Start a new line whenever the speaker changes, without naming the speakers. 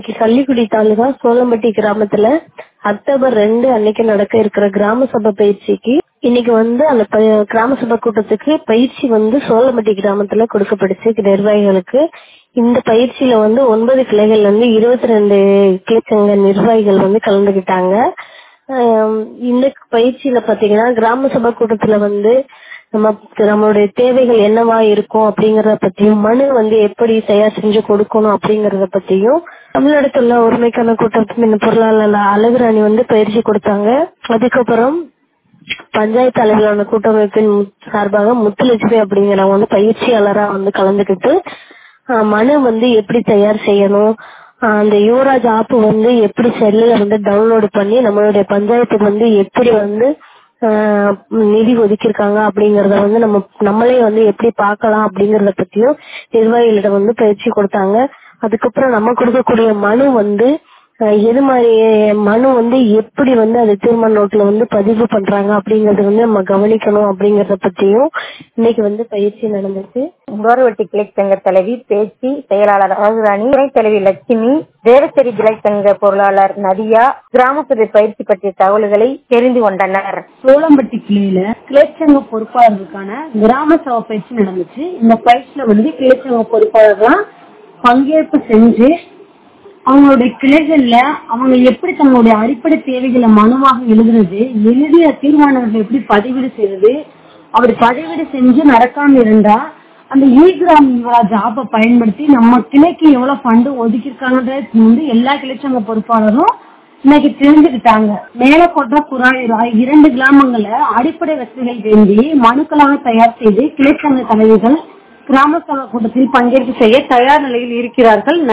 கள்ளிக்குடி தாலுகா சோளம்பட்டி கிராமத்துல அக்டோபர் ரெண்டு அன்னைக்கு நடக்க இருக்கிற கிராம சபை பயிற்சிக்கு இன்னைக்கு வந்து அந்த ப- கிராம சபை கூட்டத்துக்கு பயிற்சி வந்து சோளம்பட்டி கிராமத்துல கொடுக்கப்பட்டுச்சு நிர்வாகிகளுக்கு இந்த பயிற்சியில வந்து ஒன்பது கிளைகள்ல இருந்து இருபத்தி ரெண்டு கிளைச்சங்க நிர்வாகிகள் வந்து கலந்துகிட்டாங்க ஆம், இந்த பயிற்சியில பாத்தீங்கன்னா கிராம சபை கூட்டத்துல வந்து நம்ம நம்மளுடைய தேவைகள் என்னவா இருக்கும் அப்படிங்கறத பத்தியும் மனு வந்து எப்படி தயார் செஞ்சு கொடுக்கணும் அப்படிங்கறத பத்தியும் தமிழ்நாடுல ஒருமைக்கான கூட்டத்தின் பொருளாளர் அழகுராணி வந்து பயிற்சி கொடுத்தாங்க அதுக்கப்புறம் பஞ்சாயத்து அளவிலான கூட்டமைப்பின் சார்பாக முத்துலட்சுமி அப்படிங்கிறவங்க வந்து பயிற்சியாளரா வந்து கலந்துக்கிட்டு ஆஹ், மனு வந்து எப்படி தயார் செய்யணும் ஆஹ், அந்த யுவராஜ் ஆப் வந்து எப்படி செல்லுல வந்து டவுன்லோட் பண்ணி நம்மளுடைய பஞ்சாயத்துக்கு வந்து எப்படி வந்து ஆஹ், நிதி ஒதுக்கியிருக்காங்க அப்படிங்கறத வந்து நம்ம நம்மளே வந்து எப்படி பார்க்கலாம் அப்படிங்கறத பத்தியும் நிர்வாகிகளிடம் வந்து பயிற்சி கொடுத்தாங்க அதுக்கப்புறம் நம்ம கொடுக்கக்கூடிய மனு வந்து அஹ், எது மாதிரி மனு வந்து எப்படி வந்து அது தீர்மான நோட்டுல வந்து பதிவு பண்றாங்க அப்படிங்கறது வந்து நம்ம கவனிக்கணும் அப்படிங்கறத பத்தியும் இன்னைக்கு வந்து பயிற்சி நடந்துச்சு
கோரவட்டி கிளை சங்க தலைவி பேச்சி செயலாளர் அழகுராணி துணைத் தலைவி லட்சுமி தேவசரி கிளை சங்க பொருளாளர் நதியா கிராம சபை பயிற்சி பற்றிய தகவல்களை தெரிந்து கொண்டனர்
சோளம்பட்டி கிளையில கிளைச்சங்க பொறுப்பாளருக்கான கிராம சபை பயிற்சி நடந்துச்சு இந்த பயிற்சியில வந்து கிளைச்சங்க பொறுப்பாளர்லாம் பங்கேற்பு செஞ்சு அவங்களுடைய கிளைகள்ல அவங்க எப்படி தங்களுடைய அடிப்படை தேவைகளை மனுவாக எழுதுறது எழுதிய தீர்மானங்களை எப்படி பதிவீடு செய்யறது அப்படி பதிவீடு செஞ்சு நடக்காம இருந்தா அந்த இ கிராம் யுவராஜ் ஆப்பை பயன்படுத்தி நம்ம கிளைக்கு எவ்வளவு ஃபண்டு ஒதுக்கியிருக்காங்கன்றது வந்து எல்லா கிளைச்சங்க பொறுப்பாளரும் இன்னைக்கு தெரிஞ்சுக்கிட்டாங்க மேலக்கோட்டை குராயூர் ஆகிய இரண்டு கிராமங்கள்ல அடிப்படை வசதிகள் வேண்டி மனுக்களாக தயார் செய்து கிளைச்சங்க தலைவர்கள் கிராம சபை கூட்டத்தில் பங்கேற்பு செய்ய தயார் நிலையில் இருக்கிறார்கள்